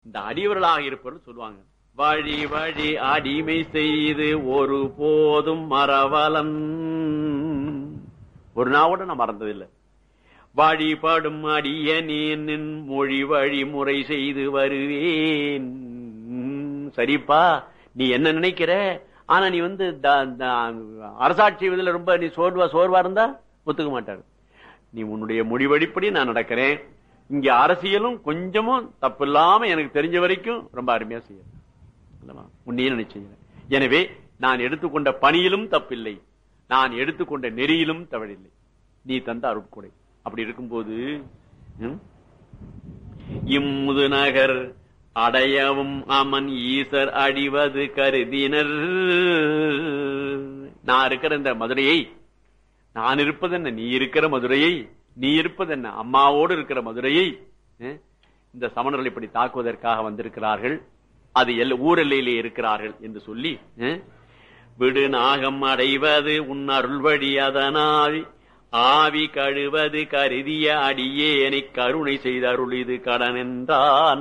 இந்த அடியவர்களாக இருப்பவர்கள் சொல்லுவாங்க வழி வழி அடிமை செய்து ஒரு போதும் மறவலன் ஒரு நாவோட நான் மறந்ததில்லை வழிபடும் அடியனேன் மொழி வழி முறை செய்து வருவேன் சரிப்பா நீ என்ன நினைக்கிற ஆனா நீ வந்து த- த- அரசாட்சி இதுல ரொம்ப நீ சோர்வா சோர்வா இருந்தா ஒத்துக்க மாட்டாரு நீ உன்னுடைய முடிவடிப்படி நான் நடக்கிறேன் இங்க அரசியலும் கொஞ்சமும் தப்பு இல்லாம எனக்கு தெரிஞ்ச வரைக்கும் ரொம்ப அருமையா செய்யறேன் அல்லவா? உன்னையே நினைச்சேன் எனவே நான் எடுத்துக்கொண்ட பணியிலும் தப்பில்லை நான் எடுத்துக்கொண்ட நெறியிலும் தவறில்லை நீ தந்த அருட்கொடை அப்படி இருக்கும்போது ம், இம்முது நகர் அடையவும் அமன் ஈசர் அடிவது கருதினர் நான் இருக்கிற இந்த மதுரையை நான் இருப்பது என்ன நீ இருக்கிற மதுரையை நீ இருப்பது என்ன அம்மாவோடு இருக்கிற மதுரையை அஹ், இந்த சமணர்கள் இப்படி தாக்குவதற்காக வந்திருக்கிறார்கள் அது எல்ல ஊர் எல்லையிலே இருக்கிறார்கள் என்று சொல்லி அஹ், விடு நாகம் அடைவது உன் அருள்வழி அதனால் ஆவி கழுவது கருதிய அடியேனை கருணை செய்த அருள் இது கடன் என்றான்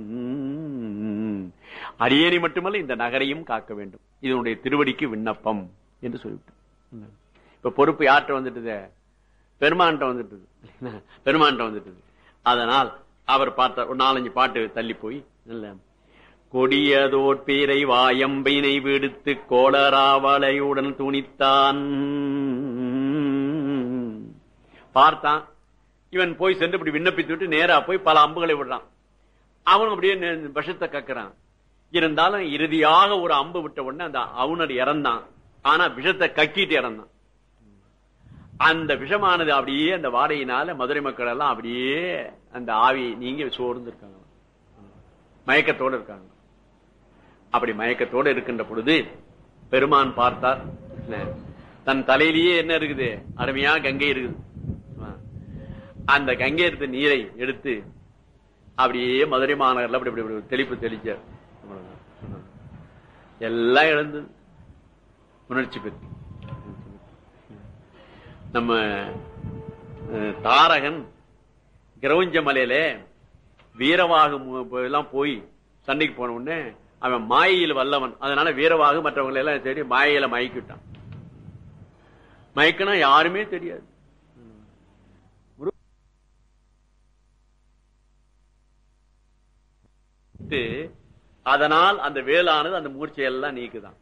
அடியேனை மட்டுமல்ல இந்த நகரையும் காக்க வேண்டும் இதனுடைய திருவடிக்கு விண்ணப்பம் என்று சொல்லிவிட்டு இப்ப பொறுப்பு யார்கிட்ட வந்துட்டுது பெருமான்கிட்ட வந்துட்டுது பெருமான்கிட்ட வந்துட்டுது அதனால் அவர் பார்த்தார் ஒரு நாலஞ்சு பாட்டு தள்ளி போய் இல்ல கொடியதோர் பீரை வாயம்பினை விடுத்து கோளராவளையுடன் துணித்தான் பார்த்தான் இவன் போய் சென்று இப்படி விண்ணப்பித்து விட்டு நேரா போய் பல அம்புகளை விடுறான் அவன் அப்படியே நெ- விஷத்தை கக்குறான் இருந்தாலும் இறுதியாக ஒரு அம்பு விட்ட உடனே அந்த அவுணர் இறந்தான் ஆனா விஷத்தை கக்கிட்டு இறந்தான் அந்த விஷமானது அப்படியே அந்த வாடையினால மதுரை மக்கள் எல்லாம் அப்படியே அந்த ஆவி நீங்க சோர்ந்து இருக்காங்க மயக்கத்தோடு இருக்காங்க அப்படி மயக்கத்தோடு இருக்கின்ற பொழுது பெருமான் பார்த்தார் என்ன, தன் தலையிலேயே என்ன இருக்குது அருமையா கங்கை இருக்குது அந்த கங்கை எடுத்த நீரை எடுத்து அப்படியே மதுரை மாநகர்ல அப்படி அப்படி அப்படி தெளிப்பு தெளிச்சார் அவ்வளவுதான். எல்லாம் இழந்தது உணர்ச்சி பெற்று நம்ம அஹ், தாரகன் கிரவுஞ்ச மலையில வீரவாகு மு- எல்லாம் போய் சண்டைக்கு போன உடனே அவன் மாயையில் வல்லவன் அதனால வீரவாகு மற்றவங்களை எல்லாம் தேடி மாயையில மயக்கிட்டான் மயக்கினா யாருமே தெரியாது விட்டு, அதனால் அந்த வேலானது அந்த மூர்ச்சையெல்லாம் நீக்குதான்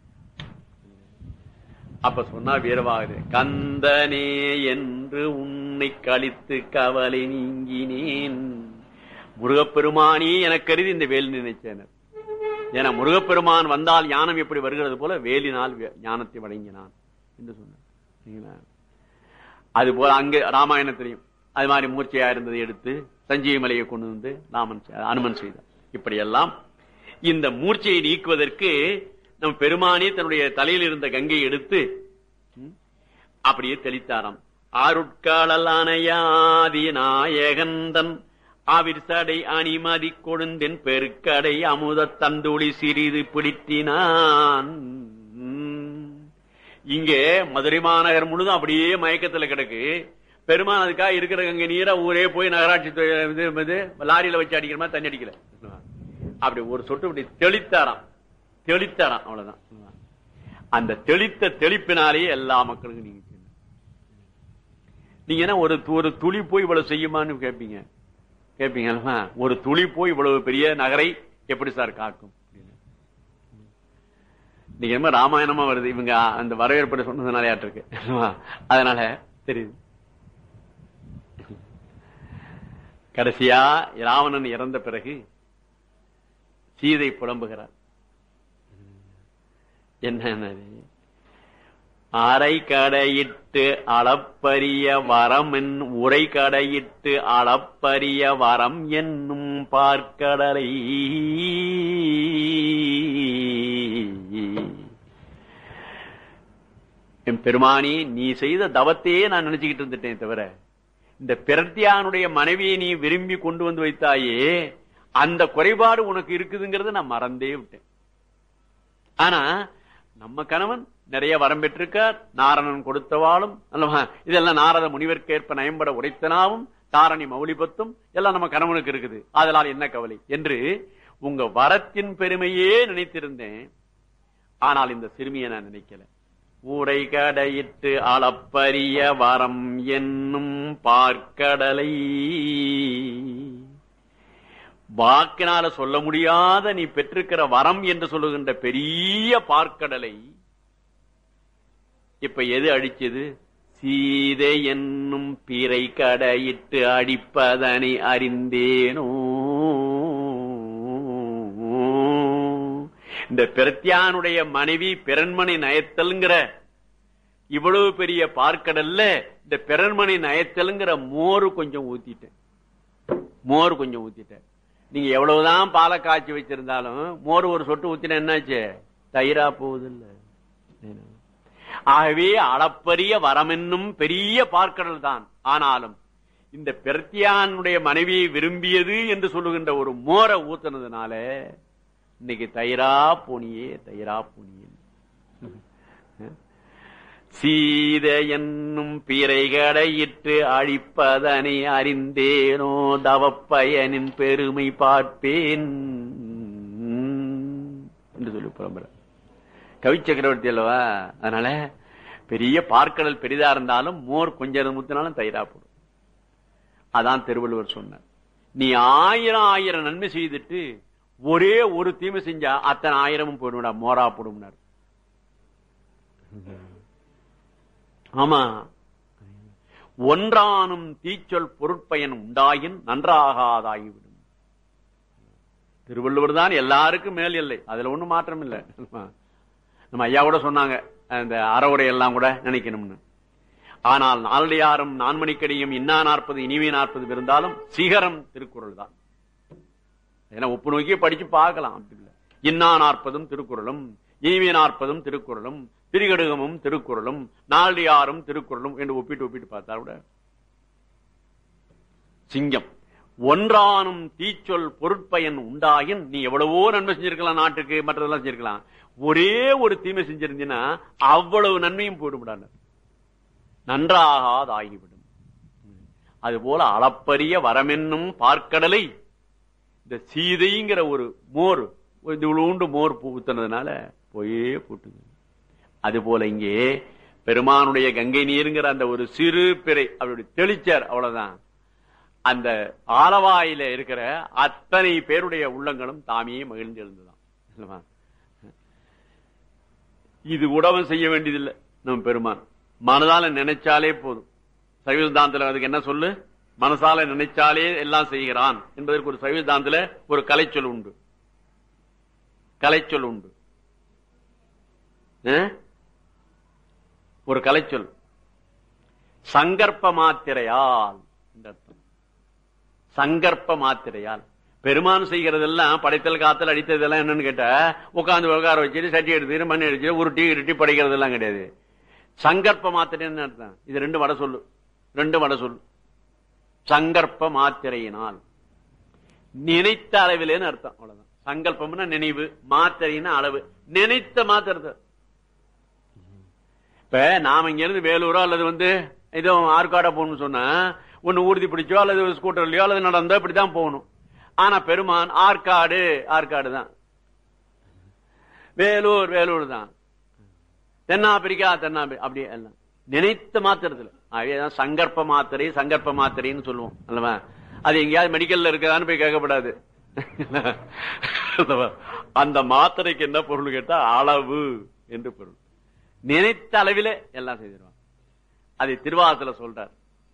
அப்ப சொன்னா வீரவாகுது கந்தனே என்று உன்னை கழித்து கவலை நீங்கினேன் முருகப்பெருமானே என கருதி இந்த வேல் நினைச்சேனர் ஏன்னா முருகப்பெருமான் வந்தால் ஞானம் எப்படி வருகிறது போல வேலினால் வே- ஞானத்தை வழங்கினான் என்று சொன்னார் சரிங்களா? அது போல அங்க ராமாயணத்திலையும் அது மாதிரி மூர்ச்சையா இருந்ததை எடுத்து சஞ்சீவி மலையை கொண்டு வந்து ராமன் செ- அனுமன் செய்தார் இப்படியெல்லாம் இந்த மூர்ச்சையை நீக்குவதற்கு நம் பெருமானே தன்னுடைய தலையில் இருந்த கங்கை எடுத்து ம், அப்படியே தெளித்தாராம் ஆருட்காளல் அணையாதி நாயகந்தன் ஆவிர் சடை அணிமதி கொழுந்தென் பெருக்கடை அமுத தந்துளி சிறிது பிடித்தினான் ம். இங்கே மதுரை மாநகர் முழுதும் அப்படியே மயக்கத்துல கிடக்கு பெருமான் அதுக்காக இருக்கிற கங்க நீரா ஊரே போய் நகராட்சி துறை இது இது லாரியில வச்சு அடிக்கிற மாதிரி தண்ணி அடிக்கல அப்படி ஒரு சொட்டு இப்படி தெளித்தாராம் தெளித்தாராம் அவ்வளவுதான் அந்த தெளித்த தெளிப்பினாலேயே எல்லா மக்களுக்கும் நீங்க செய்யணும். நீங்க என்ன ஒரு து- ஒரு துளி போய் இவ்வளவு செய்யுமான்னு கேட்பீங்க கேட்பீங்க அல்லவா? ஒரு துளி போய் இவ்வளவு பெரிய நகரை எப்படி சார் காக்கும் அப்படின்னு. நீங்க என்ன ராமாயணமா வருது இவங்க அந்த வரவேற்பு சொன்னதுனால இருக்கு அல்லவா? அதனால தெரியுது கடைசியா ராவணன் இறந்த பிறகு சீதை புலம்புகிறார் என்ன அரை கடையிட்டு அளப்பரிய வரம் என் உரை கடையிட்டு அளப்பரிய வரம் என்னும் பார்க்கடலை என் பெருமானி நீ செய்த தவத்தையே நான் நினைச்சுக்கிட்டு இருந்துட்டேன் தவிர இந்த பிரத்யானுடைய மனைவியை நீ விரும்பி கொண்டு வந்து வைத்தாயே அந்த குறைபாடு உனக்கு இருக்குதுங்கிறத நான் மறந்தே விட்டேன் ஆனா நம்ம கணவன் நிறைய வரம் பெற்றிருக்கார் நாரணன் கொடுத்தவாளும் அல்லவா இதெல்லாம் நாரத முனிவர்க்கேற்ப நயம்பட உரைத்தனாவும் தாரணி மௌலிபத்தும் எல்லாம் நம்ம கணவனுக்கு இருக்குது அதனால் என்ன கவலை என்று உங்க வரத்தின் பெருமையே நினைத்திருந்தேன் ஆனால் இந்த சிறுமியை நான் நினைக்கல ஊரை கடையிட்டு அளப்பரிய வரம் என்னும் பார்க்கடலை வாக்கினால சொல்ல முடியாத நீ பெற்றிருக்கிற வரம் என்று சொல்லுகின்ற பெரிய பார்க்கடலை இப்ப எது அடிச்சது சீதை என்னும் பிறை கடையிட்டு அடிப்பதனை அறிந்தேனோ இந்த பிரத்யானுடைய மனைவி பிறன்மனை நயத்தல்ங்கிற இவ்வளவு பெரிய பார்க்கடல்ல இந்த பிறன்மனை நயத்தல்ங்கிற மோர் கொஞ்சம் ஊத்திட்டேன் மோர் கொஞ்சம் ஊத்திட்டேன் நீங்க எவ்வளவுதான் பாலை காய்ச்சி வச்சிருந்தாலும் மோர் ஒரு சொட்டு ஊத்தினா என்னாச்சு தயிரா போகுது இல்ல ஆகவே அளப்பரிய வரமென்னும் பெரிய பார்க்கடல் தான் ஆனாலும் இந்த பிரத்தியானுடைய மனைவியை விரும்பியது என்று சொல்லுகின்ற ஒரு மோரை ஊத்துனதுனால இன்னைக்கு தயிரா போனியே தயிரா போனியே சீத என்னும் பிறைகடையிட்டு அழிப்பதனை அறிந்தேனோ தவப்பயனின் பெருமை பார்ப்பேன் என்று சொல்லி புறம்புற கவி சக்கரவர்த்தி அல்லவா அதனால பெரிய பார்க்கடல் பெரிதா இருந்தாலும் மோர் கொஞ்சம் முத்தினாலும் தயிரா போடும் அதான் திருவள்ளுவர் சொன்னார் நீ ஆயிரம் ஆயிரம் நன்மை செய்துட்டு ஒரே ஒரு தீமை செஞ்சா அத்தனை ஆயிரமும் போயிடும்டா மோரா போடும்னார் ஆமா ஒன்றானும் தீச்சொல் பொருட்பயன் உண்டாயின் நன்றாகாதாகிவிடும் திருவள்ளுவர் தான் எல்லாருக்கும் மேல் இல்லை அதுல ஒண்ணும் மாற்றம் இல்லை நம்ம ஐயா கூட சொன்னாங்க அந்த அறவுரை எல்லாம் கூட நினைக்கணும்னு ஆனால் நாளடியாரும் நான்மணிக்கடியும் இன்னா நாற்பது இனிமே நாற்பது இருந்தாலும் சிகரம் திருக்குறள் தான் ஏன்னா ஒப்பு நோக்கி படிச்சு பார்க்கலாம் அப்படி இல்லை இன்னா நாற்பதும் திருக்குறளும் இனிமே நாற்பதும் திருக்குறளும் திரிகடுகமும் திருக்குறளும் நாளியாரும் திருக்குறளும் என்று ஒப்பிட்டு ஒப்பிட்டு பார்த்தா கூட சிங்கம் ஒன்றானும் தீச்சொல் பொருட்பயன் உண்டாயின் நீ எவ்வளவோ நன்மை செஞ்சிருக்கலாம் நாட்டுக்கு மற்றதெல்லாம் செஞ்சிருக்கலாம் ஒரே ஒரு தீமை செஞ்சிருந்தீங்கன்னா அவ்வளவு நன்மையும் போயிடும்டான நன்றாகாதாகிவிடும் அதுபோல அளப்பரிய வரமென்னும் பார்க்கடலை இந்த சீதைங்கிற ஒரு மோர் இவ்வளோண்டு மோர் ஊத்துனதுனால போயே போட்டுது அது போல இங்கே பெருமானுடைய கங்கை நீருங்கிற அந்த ஒரு சிறு பிறை அப்படி தெளிச்சார் அவ்வளவுதான் அந்த ஆலவாயில இருக்கிற அத்தனை பேருடைய உள்ளங்களும் தாமே மகிழ்ந்து எழுந்துதான் இது உடவம் செய்ய வேண்டியதில்லை நம்ம பெருமான் மனதால நினைச்சாலே போதும் சைவசித்தாந்தத்தில் அதுக்கு என்ன சொல்லு மனசால நினைச்சாலே எல்லாம் செய்கிறான் என்பதற்கு ஒரு சைவசித்தாந்தத்துல ஒரு கலைச்சொல் உண்டு கலைச்சொல் உண்டு ஒரு கலைச்சொல் சங்கற்ப மாத்திரையால் அர்த்தம் சங்கற்ப மாத்திரையால் பெருமான் செய்கிறதெல்லாம் படைத்தல் காத்தல் அடித்ததெல்லாம் என்னன்னு கேட்டா உட்காந்து உட்கார வச்சுட்டு சட்டி எடுத்துட்டு மண் அடிச்சு உருட்டி இருட்டி படைக்கிறதெல்லாம் கிடையாது சங்கற்ப மாத்திரைன்னு அர்த்தம் இது ரெண்டு வட சொல்லு ரெண்டு வட சொல்லு சங்கற்ப மாத்திரையினால் நினைத்த அளவிலேன்னு அர்த்தம் அவ்வளவுதான் சங்கல்பம்னா நினைவு மாத்திரைன்னா அளவு நினைத்த மாத்திரத்தை இப்ப நாம இங்க இருந்து வேலூரோ அல்லது வந்து ஏதோ ஆற்காடா போகணும்னு சொன்னா ஒண்ணு ஊர்தி பிடிச்சோ அல்லது ஸ்கூட்டர்லயோ அல்லது நடந்தோ இப்படிதான் போகணும் ஆனா பெருமான் ஆற்காடு ஆற்காடு தான் வேலூர் வேலூர் தான் தென்னாப்பிரிக்கா தென்னாப்பிரி அப்படியே எல்லாம் நினைத்த மாத்திரத்துல அதேதான் சங்கற்ப மாத்திரை சங்கற்ப மாத்திரைன்னு சொல்லுவோம் அல்லவா அது எங்கேயாவது மெடிக்கல்ல இருக்குதான்னு போய் கேட்கப்படாது அந்த மாத்திரைக்கு என்ன பொருள் கேட்டா அளவு என்று பொருள் நினைத்த அளவில எல்லாம் செய்திருவான் அதை திருவாசல சொல்றார்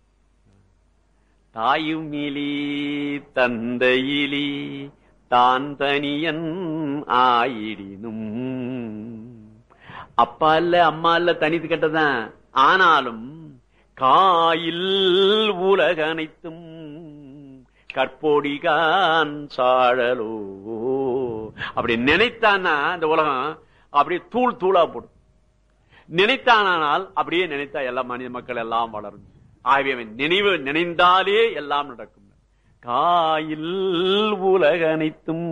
தாயும் இலி தந்தையிலி தான் தனியன் ஆயிடினும் அப்பா இல்ல அம்மா இல்ல தனித்து கெட்டதான் ஆனாலும் காயில் உலக அனைத்தும் கற்போடிகான் சாழலோ அப்படி நினைத்தான்னா இந்த உலகம் அப்படியே தூள் தூளா போடும் நினைத்தானால் அப்படியே நினைத்தா எல்லா மனித மக்கள் எல்லாம் வளரும் ஆகவே அவன் நினைவு நினைந்தாலே எல்லாம் நடக்கும் காயில் உலக அனைத்தும்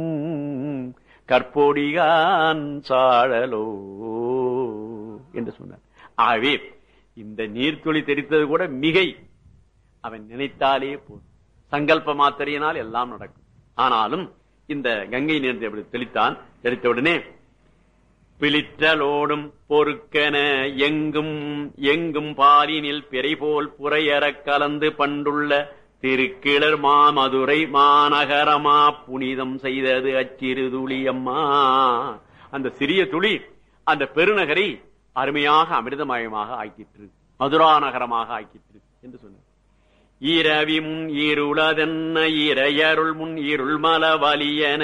கற்போடிகான் சாழலோ என்று சொன்னார் ஆகவே இந்த நீர்த்துளி தெரித்தது கூட மிகை அவன் நினைத்தாலே போதும் சங்கல்ப மாத்திரையினால் எல்லாம் நடக்கும் ஆனாலும் இந்த கங்கை நீரத்தை அப்படி தெளித்தான் தெளித்த உடனே பிளிற்றலோடும் பொறுக்கென எங்கும் எங்கும் பாலினில் பிறை போல் புறையறக் கலந்து பண்டுள்ள திருக்கிளர் மாமதுரை மாநகரமா புனிதம் செய்தது அச்சிறு துளி அம்மா அந்த சிறிய துளி அந்த பெருநகரை அருமையாக அமிர்தமயமாக ஆக்கிற்று மதுரா நகரமாக ஆக்கிற்று என்று சொன்னார் ஈரவி முன் ஈருளதென்ன இறையருள் முன் இருள் மல வலியன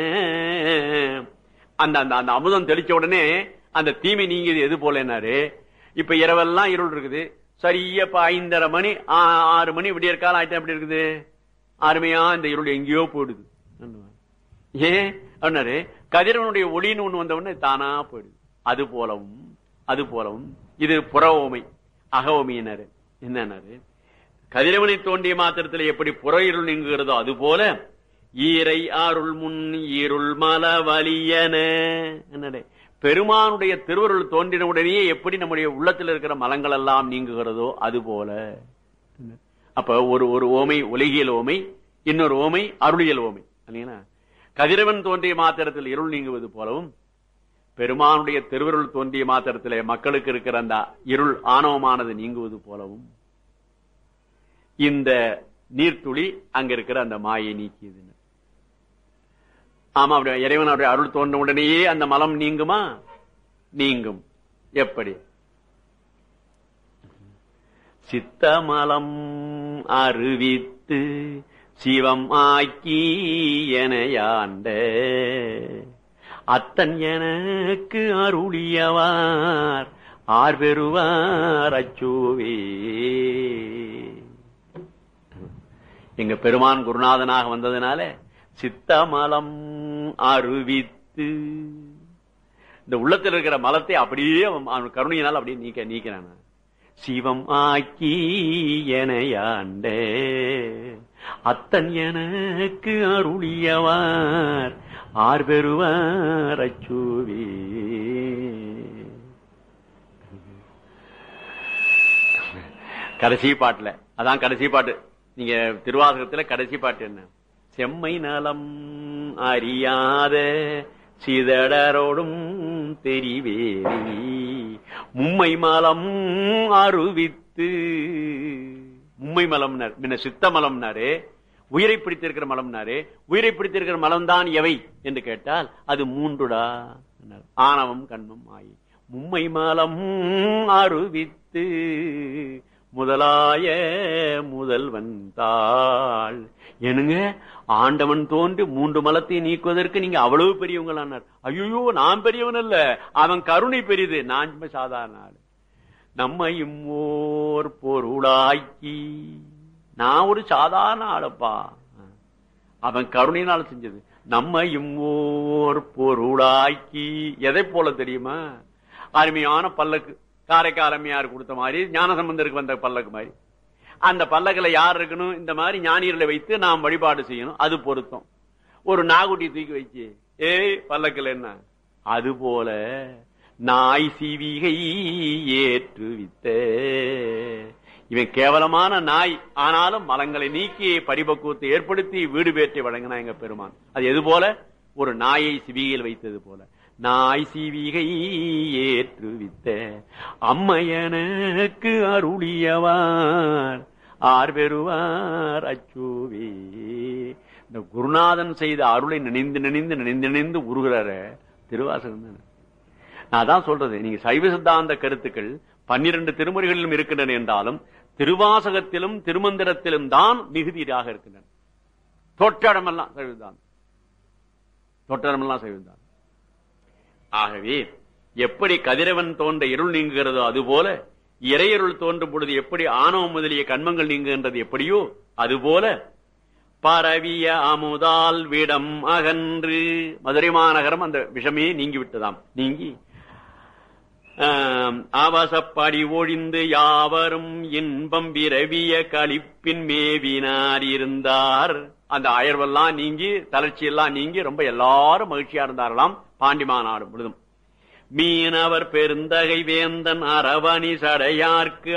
அந்த அந்த அந்த அமுதம் தெளிச்ச உடனே அந்த தீமை நீங்கியது எது போலனாரு இப்ப இரவெல்லாம் இருள் இருக்குது சரியா இப்ப ஐந்தரை மணி ஆ- ஆறு மணி விடியற் காலம் ஆயிட்டா எப்படி இருக்குது அருமையா இந்த இருள் எங்கேயோ போயிடுது ஏன் அப்படின்னாரு கதிரவனுடைய ஒளின்னு ஒண்ணு வந்த உடனே தானா போயிடுது அது போலவும் அது போலவும் இது புற ஓமை அக ஓமையினாரு என்னன்னாரு கதிரவனை தோண்டிய மாத்திரத்தில் எப்படி புற இருள் நீங்குகிறதோ அது போல ஈரை அருள் முன் இருள் மல வலியன என்னடே பெருமானுடைய திருவருள் தோன்றின உடனேயே எப்படி நம்முடைய உள்ளத்தில் இருக்கிற மலங்கள் எல்லாம் நீங்குகிறதோ அது போல அப்ப ஒரு ஒரு ஓமை ஒலிகியல் ஓமை இன்னொரு ஓமை அருளியல் ஓமை இல்லைங்களா கதிரவன் தோன்றிய மாத்திரத்தில் இருள் நீங்குவது போலவும் பெருமானுடைய திருவருள் தோன்றிய மாத்திரத்திலே மக்களுக்கு இருக்கிற அந்த இருள் ஆணவமானது நீங்குவது போலவும் இந்த நீர்த்துளி அங்க இருக்கிற அந்த மாயை நீக்கியது ஆமா அப்படி இறைவன் அவருடைய அருள் தோன்ற உடனேயே அந்த மலம் நீங்குமா நீங்கும் எப்படி சித்தமலம் அறிவித்து சிவம் ஆக்கி எனையாண்ட அத்தன் எனக்கு அருளியவார் ஆர் பெறுவார் அச்சோவே எங்க பெருமான் குருநாதனாக வந்ததுனால சித்தமலம் அறிவித்து இந்த உள்ளத்தில் இருக்கிற மலத்தை அப்படியே அவன் அவன் கருணையினால் அப்படியே நீக்க நீக்கிறான் சிவம் ஆக்கி எனையாண்டே அத்தன் எனக்கு அருளியவார் ஆர் பெறுவார் அச்சூவே கடைசி பாட்டுல அதான் கடைசி பாட்டு நீங்க திருவாசகத்துல கடைசி பாட்டு என்ன செம்மை நலம் அறியாத சிதடரோடும் தெரிவேரி மும்மை மலம் அருவித்து மும்மை மலம்னார் முன்ன சித்த மலம்னாரு உயிரை பிடித்திருக்கிற மலம்னாரு உயிரை பிடித்திருக்கிற மலம் தான் எவை என்று கேட்டால் அது மூன்றுடா என்றார். ஆணவம் கண்மம் ஆயி மும்மை மலம் அருவித்து முதலாய முதல்வன் தாள் என்னங்க ஆண்டவன் தோன்றி மூன்று மலத்தை நீக்குவதற்கு நீங்க அவ்வளவு பெரியவங்களானார் ஐயோ நான் பெரியவன் அல்ல அவன் கருணை பெரியது நான் சும்மா சாதாரண ஆளு நம்மையும் ஓர் பொருளாக்கி நான் ஒரு சாதாரண ஆளப்பா அவன் கருணையினால் செஞ்சது நம்மையும் ஓர் பொருளாக்கி எதை போல தெரியுமா அருமையான பல்லக்கு காரைக்கால் அம்மையார் கொடுத்த மாதிரி ஞானசம்பந்தருக்கு வந்த பல்லக்கு மாதிரி அந்த பல்லக்குல யார் இருக்கணும் இந்த மாதிரி ஞானியர்களை வைத்து நாம் வழிபாடு செய்யணும் அது பொருத்தம் ஒரு நாகுட்டி தூக்கி வச்சு ஏய் பல்லக்குல என்ன அது போல நாய் சீவிகை ஏற்றுவித்த இவன் கேவலமான நாய் ஆனாலும் மலங்களை நீக்கி பரிபக்குவத்தை ஏற்படுத்தி வீடு பேற்றி வழங்கினா எங்க பெருமான் அது எது போல ஒரு நாயை சிவிகையில் வைத்தது போல நாய் சிவிகை ஏற்றுவித்த அம்மையனுக்கு அருளியவார் ஆர் பெறுவார் அச்சோவே இந்த குருநாதன் செய்த அருளை நினைந்து நினைந்து நினைந்து நினைந்து உருகிறார திருவாசகம் தானே நான் தான் சொல்றது நீங்க சைவ சித்தாந்த கருத்துக்கள் பன்னிரண்டு திருமுறைகளிலும் இருக்கின்றன என்றாலும் திருவாசகத்திலும் திருமந்திரத்திலும் தான் மிகுதியாக இருக்கின்றன தொட்டடமெல்லாம் சைவதான் தொட்டடமெல்லாம் சைவதான் ஆகவே எப்படி கதிரவன் தோன்ற இருள் நீங்குகிறதோ அதுபோல இறையருள் தோன்றும் பொழுது எப்படி ஆணவம் முதலிய கண்மங்கள் நீங்குகின்றது எப்படியோ அதுபோல பரவிய அமுதால் விடம் அகன்று மதுரை மாநகரம் அந்த விஷமே நீங்கி விட்டதாம் நீங்கி ஆம், அவசப்படி ஒழிந்து யாவரும் இன்பம் விரவிய களிப்பின் மேவினார் இருந்தார் அந்த அயர்வெல்லாம் நீங்கி தளர்ச்சி எல்லாம் நீங்கி ரொம்ப எல்லாரும் மகிழ்ச்சியா இருந்தார்களாம் பாண்டி மாநாடு முழுதும் மீனவர் பெருந்தகை வேந்தன் அரவணி சடையார்க்கு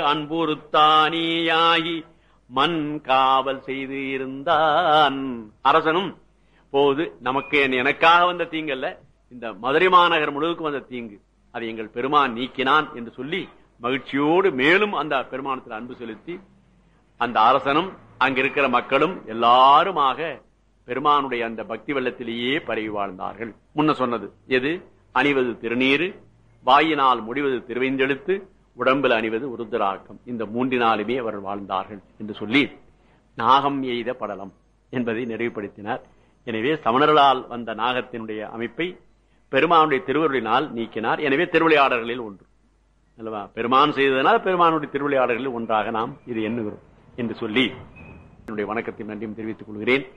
அன்புறுத்தானியாகி மண் காவல் செய்து இருந்தான் அரசனும் போகுது நமக்கு என்- எனக்காக வந்த தீங்கு அல்ல இந்த மதுரை மாநகர் முழுவதுக்கும் வந்த தீங்கு அதை எங்கள் பெருமான் நீக்கினான் என்று சொல்லி மகிழ்ச்சியோடு மேலும் அந்த பெருமானத்தில் அன்பு செலுத்தி அந்த அரசனும் அங்க இருக்கிற மக்களும் எல்லாருமாக பெருமானுடைய அந்த பக்தி வெள்ளத்திலேயே பரவி வாழ்ந்தார்கள் முன்ன சொன்னது எது அணிவது திருநீரு வாயினால் முடிவது திருவைந்தெழுத்து உடம்பில் அணிவது உருத்தராக்கம் இந்த மூன்றினாலுமே அவர்கள் வாழ்ந்தார்கள் என்று சொல்லி நாகம் எய்த படலம் என்பதை நிறைவுபடுத்தினார் எனவே சமணர்களால் வந்த நாகத்தினுடைய அமைப்பை பெருமானுடைய திருவருளினால் நீக்கினார் எனவே திருவிளையாடல்களில் ஒன்று அல்லவா பெருமான் செய்ததனால் பெருமானுடைய திருவிளையாடல்களில் ஒன்றாக நாம் இது எண்ணுகிறோம் என்று சொல்லி என்னுடைய வணக்கத்தை நன்றியும் தெரிவித்துக் கொள்கிறேன்